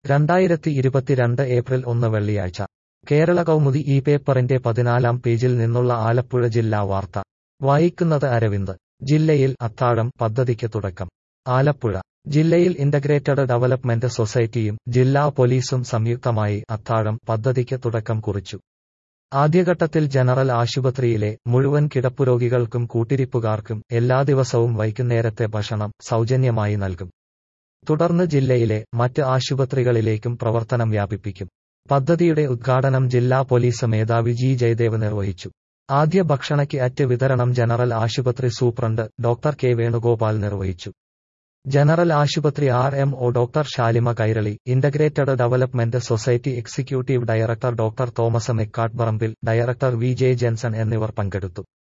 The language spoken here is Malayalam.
രണ്ടായിരത്തി ഇരുപത്തിരണ്ട് ഏപ്രിൽ ഒന്ന് വെള്ളിയാഴ്ച കേരള കൗമുദി ഈ പേപ്പറിന്റെ പതിനാലാം പേജിൽ നിന്നുള്ള ആലപ്പുഴ ജില്ലാ വാർത്ത വായിക്കുന്നത് അരവിന്ദ് ജില്ലയിൽ അത്താഴം പദ്ധതിക്ക് തുടക്കം ആലപ്പുഴ ജില്ലയിൽ ഇന്റഗ്രേറ്റഡ് ഡെവലപ്മെന്റ് സൊസൈറ്റിയും ജില്ലാ പോലീസും സംയുക്തമായി അത്താഴം പദ്ധതിക്ക് തുടക്കം കുറിച്ചു ആദ്യഘട്ടത്തിൽ ജനറൽ ആശുപത്രിയിലെ മുഴുവൻ കിടപ്പുരോഗികൾക്കും കൂട്ടിരിപ്പുകാർക്കും എല്ലാ ദിവസവും വൈകുന്നേരത്തെ ഭക്ഷണം സൗജന്യമായി നൽകും തുടർന്ന് ജില്ലയിലെ മറ്റ് ആശുപത്രികളിലേക്കും പ്രവർത്തനം വ്യാപിപ്പിക്കും പദ്ധതിയുടെ ഉദ്ഘാടനം ജില്ലാ പോലീസ് മേധാവി ജി ജയദേവ് നിർവഹിച്ചു ആദ്യ ഭക്ഷണയ്ക്ക് അറ്റ് വിതരണം ജനറൽ ആശുപത്രി സൂപ്രണ്ട് ഡോക്ടർ കെ വേണുഗോപാൽ നിർവഹിച്ചു ജനറൽ ആശുപത്രി R M O doctor Shalima Kairali integrated development society executive director doctor Thomas Mekkattuparambil director V J Jenson എന്നിവർ പങ്കെടുത്തു